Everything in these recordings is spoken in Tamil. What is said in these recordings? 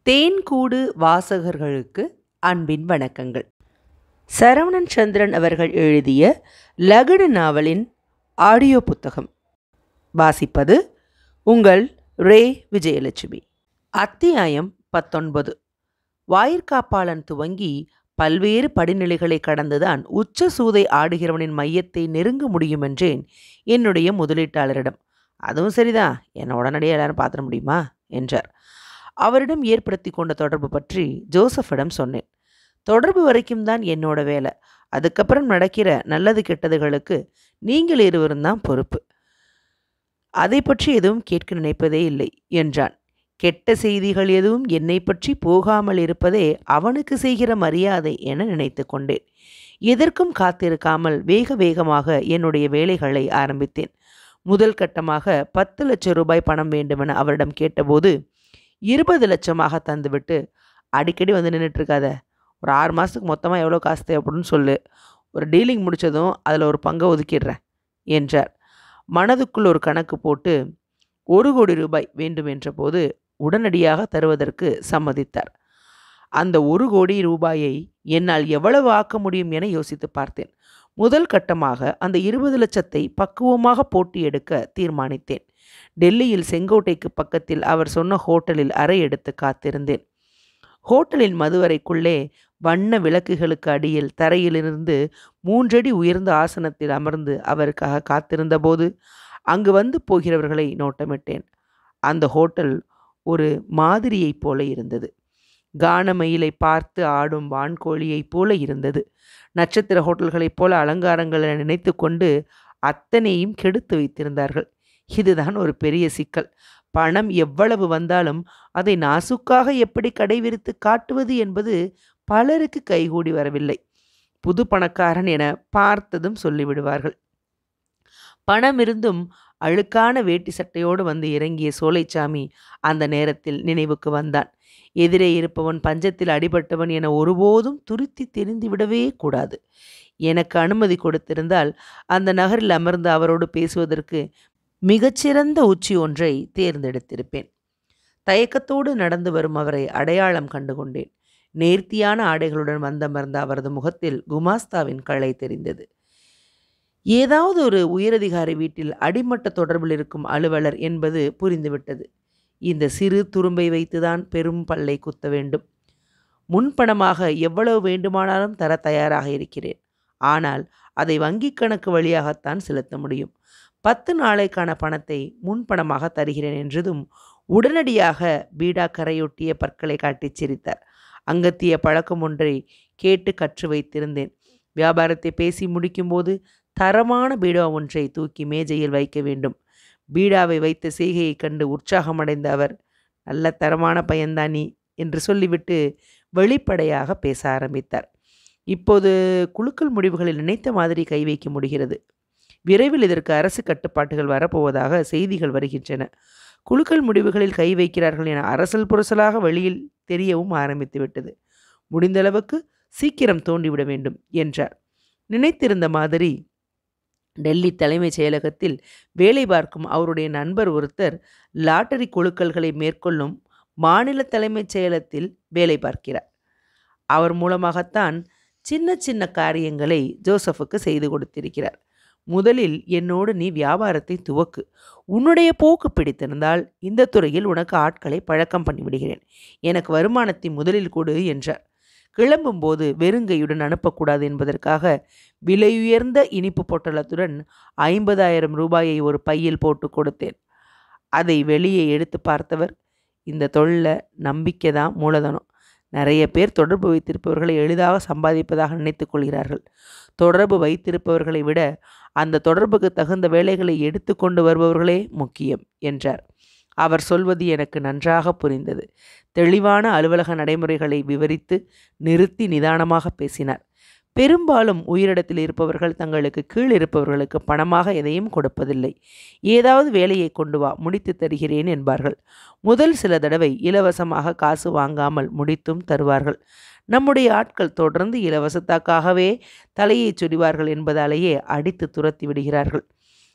தேன்கூடு வாசகர்களுக்கு அன்பின் வணக்கங்கள் சரவணன் சந்திரன் அவர்கள் எழுதிய லகுடு நாவலின் ஆடியோ புத்தகம் வாசிப்பது உங்கள் ரே விஜயலட்சுமி அத்தியாயம் பத்தொன்பது வாயிற்காப்பாளன் துவங்கி பல்வேறு படிநிலைகளை கடந்துதான் உச்ச சூதை ஆடுகிறவனின் மையத்தை நெருங்க முடியுமென்றேன் என்னுடைய முதலீட்டாளரிடம் அதுவும் சரிதான் என்னை உடனடியாக எல்லாரும் பார்த்துட முடியுமா என்றார் அவரிடம் ஏற்படுத்தி கொண்ட தொடர்பு பற்றி ஜோசஃபிடம் சொன்னேன் தொடர்பு வரைக்கும் தான் என்னோட வேலை அதுக்கப்புறம் நடக்கிற நல்லது கெட்டதுகளுக்கு நீங்கள் இருவரும் தான் பொறுப்பு அதை பற்றி எதுவும் கேட்க நினைப்பதே இல்லை என்றான் கெட்ட செய்திகள் எதுவும் என்னை பற்றி போகாமல் இருப்பதே அவனுக்கு செய்கிற மரியாதை என நினைத்து கொண்டேன் எதற்கும் காத்திருக்காமல் வேக வேகமாக என்னுடைய வேலைகளை ஆரம்பித்தேன் முதல் கட்டமாக பத்து லட்சம் ரூபாய் பணம் வேண்டுமென அவரிடம் கேட்டபோது இருபது லட்சமாக தந்துவிட்டு அடிக்கடி வந்து நின்றுட்டு இருக்காத ஒரு ஆறு மாதத்துக்கு மொத்தமாக எவ்வளோ காசு தேவைப்படும்னு சொல்லு ஒரு டீலிங் முடித்ததும் அதில் ஒரு பங்கை ஒதுக்கிடுறேன் என்றார் மனதுக்குள் ஒரு கணக்கு போட்டு ஒரு கோடி ரூபாய் வேண்டும் என்றபோது உடனடியாக தருவதற்கு சம்மதித்தார் அந்த ஒரு கோடி ரூபாயை என்னால் எவ்வளவு ஆக்க முடியும் என யோசித்து பார்த்தேன் முதல் கட்டமாக அந்த இருபது லட்சத்தை பக்குவமாக போட்டி எடுக்க தீர்மானித்தேன் டெல்லியில் செங்கோட்டைக்கு பக்கத்தில் அவர் சொன்ன ஹோட்டலில் அறை எடுத்து காத்திருந்தேன் ஹோட்டலின் மதுவரைக்குள்ளே வண்ண விளக்குகளுக்கு அடியில் தரையிலிருந்து மூன்றடி உயர்ந்த ஆசனத்தில் அமர்ந்து அவருக்காக காத்திருந்தபோது அங்கு வந்து போகிறவர்களை நோட்டமிட்டேன் அந்த ஹோட்டல் ஒரு மாதிரியைப் போல இருந்தது கானமயிலை பார்த்து ஆடும் வான்கோழியைப் போல இருந்தது நட்சத்திர ஹோட்டல்களைப் போல அலங்காரங்களை நினைத்து கொண்டு அத்தனையும் கெடுத்து வைத்திருந்தார்கள் இதுதான் ஒரு பெரிய சிக்கல் பணம் எவ்வளவு வந்தாலும் அதை நாசுக்காக எப்படி கடைவிரித்து காட்டுவது என்பது பலருக்கு கைகூடி வரவில்லை புது பணக்காரன் என பார்த்ததும் சொல்லிவிடுவார்கள் பணம் இருந்தும் அழுக்கான வேட்டி சட்டையோடு வந்து இறங்கிய சோலைச்சாமி அந்த நேரத்தில் நினைவுக்கு வந்தான் எதிரே இருப்பவன் பஞ்சத்தில் அடிபட்டவன் என ஒருபோதும் துருத்தி தெரிந்து விடவே கூடாது எனக்கு அனுமதி கொடுத்திருந்தால் அந்த நகரில் அமர்ந்து அவரோடு பேசுவதற்கு மிகச்சிறந்த உச்சி ஒன்றை தேர்ந்தெடுத்திருப்பேன் தயக்கத்தோடு நடந்து வரும் அவரை அடையாளம் கண்டுகொண்டேன் நேர்த்தியான ஆடைகளுடன் வந்தமர்ந்த அவரது முகத்தில் குமாஸ்தாவின் களை தெரிந்தது ஏதாவது ஒரு உயரதிகாரி வீட்டில் அடிமட்ட தொடர்பில் இருக்கும் அலுவலர் என்பது புரிந்துவிட்டது இந்த சிறு துரும்பை வைத்துதான் பெரும் பல்லை குத்த வேண்டும் முன்பணமாக எவ்வளவு வேண்டுமானாலும் தர தயாராக இருக்கிறேன் ஆனால் அதை வங்கிக் கணக்கு வழியாகத்தான் செலுத்த முடியும் பத்து நாளைக்கான பணத்தை முன்பணமாக தருகிறேன் என்றதும் உடனடியாக பீடா கரையொட்டிய பற்களை காட்டிச் சிரித்தார் அங்கத்திய பழக்கம் ஒன்றை கேட்டு கற்று வைத்திருந்தேன் வியாபாரத்தை பேசி முடிக்கும்போது தரமான பீடா ஒன்றை தூக்கி மேஜையில் வைக்க வேண்டும் பீடாவை வைத்த செய்கையைக் கண்டு உற்சாகமடைந்த அவர் நல்ல தரமான பையன்தானி என்று சொல்லிவிட்டு வெளிப்படையாக பேச ஆரம்பித்தார் இப்போது குழுக்கள் முடிவுகளில் நினைத்த மாதிரி கை வைக்க முடிகிறது விரைவில் இதற்கு அரசு கட்டுப்பாட்டுகள் வரப்போவதாக செய்திகள் வருகின்றன குழுக்கள் முடிவுகளில் கை வைக்கிறார்கள் என அரசல் புரசலாக வெளியில் தெரியவும் ஆரம்பித்து விட்டது முடிந்தளவுக்கு சீக்கிரம் தோண்டிவிட வேண்டும் என்றார் நினைத்திருந்த மாதிரி டெல்லி தலைமைச் செயலகத்தில் வேலை பார்க்கும் அவருடைய நண்பர் ஒருத்தர் லாட்டரி குழுக்கள்களை மேற்கொள்ளும் மாநில தலைமைச் செயலகத்தில் வேலை பார்க்கிறார் அவர் மூலமாகத்தான் சின்ன சின்ன காரியங்களை ஜோசஃபுக்கு செய்து கொடுத்திருக்கிறார் முதலில் என்னோடு நீ வியாபாரத்தை துவக்கு உன்னுடைய போக்கு பிடித்திருந்தால் இந்த துறையில் உனக்கு ஆட்களை பழக்கம் பண்ணிவிடுகிறேன் எனக்கு வருமானத்தை முதலில் கொடு என்றார் கிளம்பும்போது வெறுங்கையுடன் அனுப்பக்கூடாது என்பதற்காக விலையுயர்ந்த இனிப்பு பொட்டலத்துடன் ஐம்பதாயிரம் ரூபாயை ஒரு பையில் போட்டு கொடுத்தேன் அதை வெளியே எடுத்து பார்த்தவர் இந்த தொழில நம்பிக்கை தான் மூலதனம் நிறைய பேர் தொடர்பு வைத்திருப்பவர்களை எளிதாக சம்பாதிப்பதாக நினைத்துக் கொள்கிறார்கள் தொடர்பு வைத்திருப்பவர்களை விட அந்த தொடர்புக்கு தகுந்த வேலைகளை எடுத்து கொண்டு வருபவர்களே முக்கியம் என்றார் அவர் சொல்வது எனக்கு நன்றாக புரிந்தது தெளிவான அலுவலக நடைமுறைகளை விவரித்து நிறுத்தி நிதானமாக பேசினார் பெரும்பாலும் உயிரிடத்தில் இருப்பவர்கள் தங்களுக்கு கீழ் இருப்பவர்களுக்கு பணமாக எதையும் கொடுப்பதில்லை ஏதாவது வேலையை கொண்டு வா முடித்து தருகிறேன் என்பார்கள் முதல் சில தடவை இலவசமாக காசு வாங்காமல் முடித்தும் தருவார்கள் நம்முடைய ஆட்கள் தொடர்ந்து இலவசத்தாக்காகவே தலையை சொறிவார்கள் என்பதாலேயே அடித்து துரத்தி விடுகிறார்கள்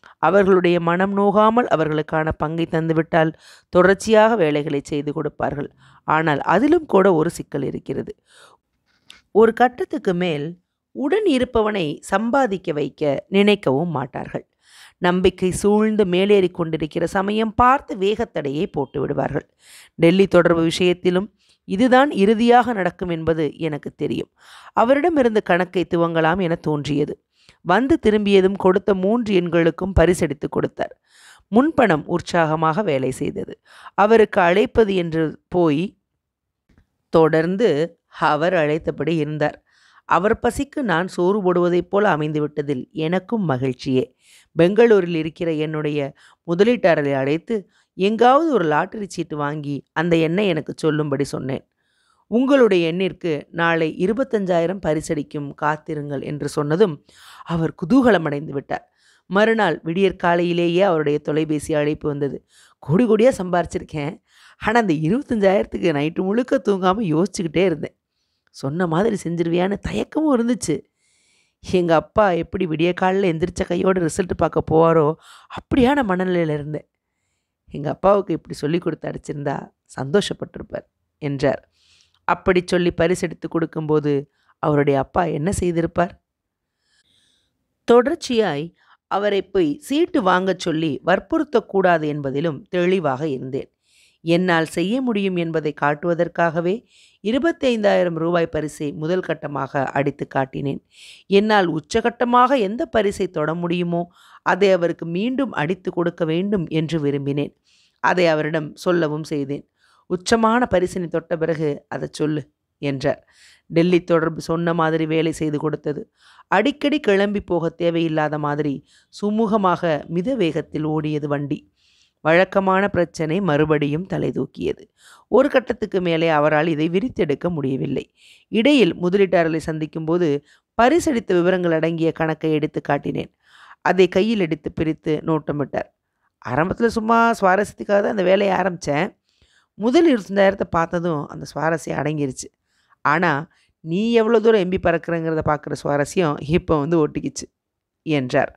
அவர்களுடைய மனம் நோகாமல் அவர்களுக்கான பங்கை தந்துவிட்டால் தொடர்ச்சியாக வேலைகளை செய்து கொடுப்பார்கள் ஆனால் அதிலும் கூட ஒரு சிக்கல் இருக்கிறது ஒரு கட்டத்துக்கு மேல் உடன் இருப்பவனை சம்பாதிக்க வைக்க நினைக்கவும் மாட்டார்கள் நம்பிக்கை சூழ்ந்து மேலேறி கொண்டிருக்கிற சமயம் பார்த்து வேகத்தடையை போட்டு விடுவார்கள் டெல்லி தொடர்பு விஷயத்திலும் இதுதான் இறுதியாக நடக்கும் என்பது எனக்கு தெரியும் அவரிடமிருந்து கணக்கை துவங்கலாம் என தோன்றியது வந்து திரும்பியதும் கொடுத்த மூன்று எண்களுக்கும் பரிசளித்து கொடுத்தார் முன்பணம் உற்சாகமாக வேலை செய்தது அவருக்கு அழைப்பது என்று போய் தொடர்ந்து அவர் அழைத்தபடி இருந்தார் அவர் பசிக்கு நான் சோறு போடுவதைப் போல அமைந்துவிட்டதில் எனக்கும் மகிழ்ச்சியே பெங்களூரில் இருக்கிற என்னுடைய முதலீட்டாளரை அழைத்து எங்காவது ஒரு லாட்டரி சீட்டு வாங்கி அந்த எண்ணை எனக்கு சொல்லும்படி சொன்னேன் உங்களுடைய எண்ணிற்கு நாளை இருபத்தஞ்சாயிரம் பரிசளிக்கும் காத்திருங்கள் என்று சொன்னதும் அவர் குதூகலமடைந்து விட்டார் மறுநாள் விடியற் காலையிலேயே அவருடைய தொலைபேசி அழைப்பு வந்தது கோடி கோடியாக சம்பாரிச்சிருக்கேன் ஆனால் அந்த இருபத்தஞ்சாயிரத்துக்கு நைட்டு முழுக்க தூங்காமல் யோசிச்சுக்கிட்டே இருந்தேன் சொன்ன மாதிரி செஞ்சிருவியான்னு தயக்கமும் இருந்துச்சு எங்கள் அப்பா எப்படி விடிய காலில் எந்திரிச்ச கையோட ரிசல்ட் பார்க்க போவாரோ அப்படியான மனநிலையில் இருந்தேன் எங்கள் அப்பாவுக்கு இப்படி சொல்லி கொடுத்து அடிச்சிருந்தா சந்தோஷப்பட்டிருப்பார் என்றார் அப்படி சொல்லி பரிசெடுத்து கொடுக்கும்போது அவருடைய அப்பா என்ன செய்திருப்பார் தொடர்ச்சியாய் அவரை போய் சீட்டு வாங்கச் சொல்லி வற்புறுத்தக்கூடாது என்பதிலும் தெளிவாக இருந்தேன் என்னால் செய்ய முடியும் என்பதை காட்டுவதற்காகவே இருபத்தைந்தாயிரம் ரூபாய் பரிசை முதல் கட்டமாக அடித்து காட்டினேன் என்னால் உச்சகட்டமாக எந்த பரிசை தொட முடியுமோ அதை அவருக்கு மீண்டும் அடித்து கொடுக்க வேண்டும் என்று விரும்பினேன் அதை அவரிடம் சொல்லவும் செய்தேன் உச்சமான பரிசினை தொட்ட பிறகு அதை சொல்லு என்றார் டெல்லி தொடர்பு சொன்ன மாதிரி வேலை செய்து கொடுத்தது அடிக்கடி கிளம்பி போக தேவையில்லாத மாதிரி சுமூகமாக மித வேகத்தில் ஓடியது வண்டி வழக்கமான பிரச்சனை மறுபடியும் தலை தூக்கியது ஒரு கட்டத்துக்கு மேலே அவரால் இதை விரித்தெடுக்க முடியவில்லை இடையில் முதலீட்டாளர்களை சந்திக்கும்போது பரிசளித்த விவரங்கள் அடங்கிய கணக்கை எடுத்து காட்டினேன் அதை கையில் எடுத்து பிரித்து நோட்டமிட்டார் ஆரம்பத்தில் சும்மா சுவாரஸ்யத்துக்காக தான் அந்த வேலையை ஆரம்பித்தேன் முதல் இருபத்தஞ்சாயிரத்தை பார்த்ததும் அந்த சுவாரஸ்யம் அடங்கிருச்சு ஆனால் நீ எவ்வளோ தூரம் எம்பி பறக்கிறங்கிறத பார்க்குற சுவாரஸ்யம் இப்போ வந்து ஒட்டிக்கிச்சு என்றார்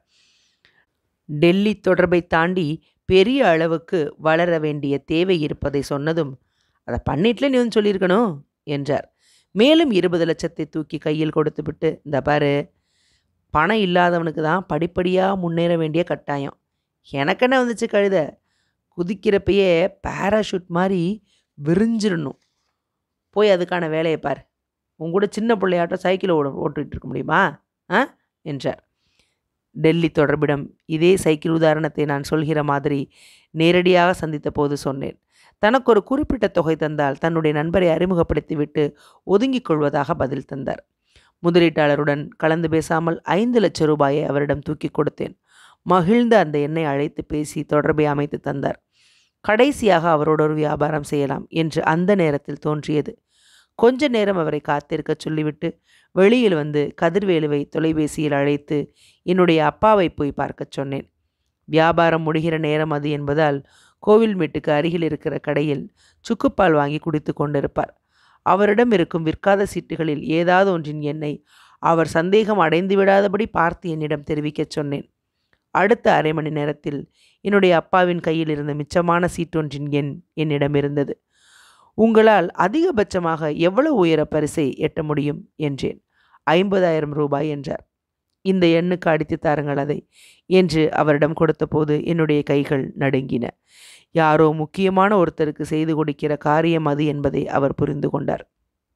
டெல்லி தொடர்பை தாண்டி பெரிய அளவுக்கு வளர வேண்டிய தேவை இருப்பதை சொன்னதும் அதை பண்ணிட்டுல நீ வந்து சொல்லியிருக்கணும் என்றார் மேலும் இருபது லட்சத்தை தூக்கி கையில் கொடுத்துவிட்டு இந்த பாரு பணம் இல்லாதவனுக்கு தான் படிப்படியாக முன்னேற வேண்டிய கட்டாயம் எனக்கென்ன வந்துச்சு கழுத குதிக்கிறப்பயே பேராஷூட் மாதிரி விரிஞ்சிடணும் போய் அதுக்கான வேலையை பார் உன் கூட சின்ன பிள்ளையாட்டம் சைக்கிளை ஓட ஓட்டிகிட்டு இருக்க முடியுமா ஆ என்றார் டெல்லி தொடர்பிடம் இதே சைக்கிள் உதாரணத்தை நான் சொல்கிற மாதிரி நேரடியாக சந்தித்த போது சொன்னேன் தனக்கு ஒரு குறிப்பிட்ட தொகை தந்தால் தன்னுடைய நண்பரை அறிமுகப்படுத்திவிட்டு ஒதுங்கிக் கொள்வதாக பதில் தந்தார் முதலீட்டாளருடன் கலந்து பேசாமல் ஐந்து லட்சம் ரூபாயை அவரிடம் தூக்கி கொடுத்தேன் மகிழ்ந்த அந்த எண்ணை அழைத்து பேசி தொடர்பை அமைத்து தந்தார் கடைசியாக அவரோட ஒரு வியாபாரம் செய்யலாம் என்று அந்த நேரத்தில் தோன்றியது கொஞ்ச நேரம் அவரை காத்திருக்க சொல்லிவிட்டு வெளியில் வந்து கதிர்வேலுவை தொலைபேசியில் அழைத்து என்னுடைய அப்பாவை போய் பார்க்கச் சொன்னேன் வியாபாரம் முடிகிற நேரம் அது என்பதால் கோவில்மேட்டுக்கு அருகில் இருக்கிற கடையில் சுக்குப்பால் வாங்கி குடித்து கொண்டிருப்பார் அவரிடம் இருக்கும் விற்காத சீட்டுகளில் ஏதாவது ஒன்றின் எண்ணை அவர் சந்தேகம் அடைந்து விடாதபடி பார்த்து என்னிடம் தெரிவிக்கச் சொன்னேன் அடுத்த அரை மணி நேரத்தில் என்னுடைய அப்பாவின் கையில் இருந்த மிச்சமான சீட்டொன்றின் எண் என்னிடம் இருந்தது உங்களால் அதிகபட்சமாக எவ்வளவு உயர பரிசை எட்ட முடியும் என்றேன் ஐம்பதாயிரம் ரூபாய் என்றார் இந்த எண்ணுக்கு அடித்து தாருங்கள் அதை என்று அவரிடம் கொடுத்தபோது என்னுடைய கைகள் நடுங்கின யாரோ முக்கியமான ஒருத்தருக்கு செய்து கொடுக்கிற காரியம் அது என்பதை அவர் புரிந்து கொண்டார்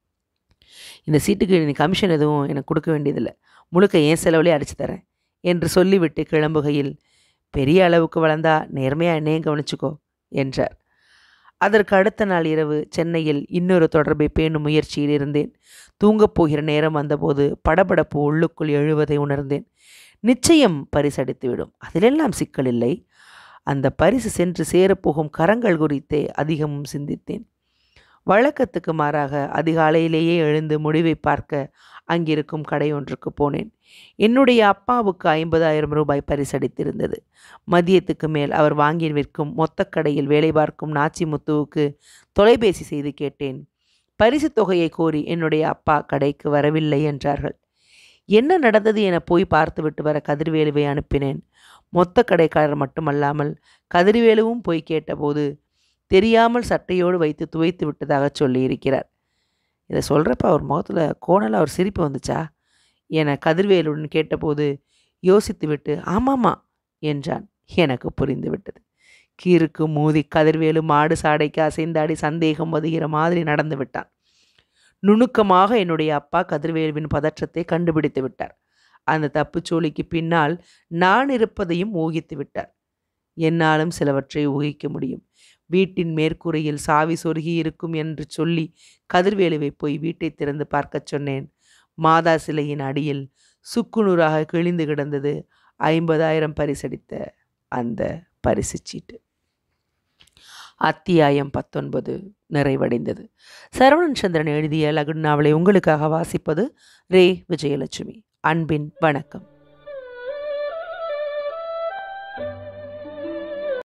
இந்த சீட்டுக்கு நீ கமிஷன் எதுவும் எனக்கு கொடுக்க வேண்டியதில்லை முழுக்க ஏன் செலவுலேயே அடிச்சு தரேன் என்று சொல்லிவிட்டு கிளம்புகையில் பெரிய அளவுக்கு வளர்ந்தா நேர்மையாக என்னையும் கவனிச்சுக்கோ என்றார் அதற்கு அடுத்த நாள் இரவு சென்னையில் இன்னொரு தொடர்பை பேணும் முயற்சியில் இருந்தேன் தூங்கப் போகிற நேரம் வந்தபோது படபடப்பு உள்ளுக்குள் எழுவதை உணர்ந்தேன் நிச்சயம் பரிசடித்துவிடும் அதிலெல்லாம் சிக்கல் இல்லை அந்த பரிசு சென்று சேரப்போகும் கரங்கள் குறித்தே அதிகமும் சிந்தித்தேன் வழக்கத்துக்கு மாறாக அதிகாலையிலேயே எழுந்து முடிவை பார்க்க அங்கிருக்கும் கடை ஒன்றுக்கு போனேன் என்னுடைய அப்பாவுக்கு ஐம்பதாயிரம் ரூபாய் பரிசடித்திருந்தது மதியத்துக்கு மேல் அவர் வாங்கி விற்கும் மொத்த கடையில் வேலை பார்க்கும் நாச்சி முத்துவுக்கு தொலைபேசி செய்து கேட்டேன் பரிசு தொகையை கோரி என்னுடைய அப்பா கடைக்கு வரவில்லை என்றார்கள் என்ன நடந்தது என போய் பார்த்துவிட்டு வர கதிர்வேலுவை அனுப்பினேன் மொத்த கடைக்காரர் மட்டுமல்லாமல் கதிர்வேலுவும் போய் கேட்டபோது தெரியாமல் சட்டையோடு வைத்து துவைத்து விட்டதாக சொல்லியிருக்கிறார் இதை சொல்கிறப்ப அவர் முகத்தில் கோணல் அவர் சிரிப்பு வந்துச்சா என கதிர்வேலுடன் கேட்டபோது யோசித்துவிட்டு ஆமாமா என்றான் எனக்கு புரிந்துவிட்டது கீருக்கு மூதி கதிர்வேலு மாடு சாடைக்கு அசைந்தாடி சந்தேகம் வருகிற மாதிரி நடந்து விட்டான் நுணுக்கமாக என்னுடைய அப்பா கதிர்வேலுவின் பதற்றத்தை கண்டுபிடித்து விட்டார் அந்த தப்புச்சோழிக்கு பின்னால் நான் இருப்பதையும் ஊகித்து விட்டார் என்னாலும் சிலவற்றை ஊகிக்க முடியும் வீட்டின் மேற்கூரையில் சாவி சொருகி இருக்கும் என்று சொல்லி கதிர்வேலுவை போய் வீட்டை திறந்து பார்க்கச் சொன்னேன் மாதா சிலையின் அடியில் சுக்குநூறாக கிழிந்து கிடந்தது ஐம்பதாயிரம் பரிசடித்த அந்த பரிசு சீட்டு அத்தியாயம் பத்தொன்பது நிறைவடைந்தது சரவணன் சந்திரன் எழுதிய லகுன் நாவலை உங்களுக்காக வாசிப்பது ரே விஜயலட்சுமி அன்பின் வணக்கம்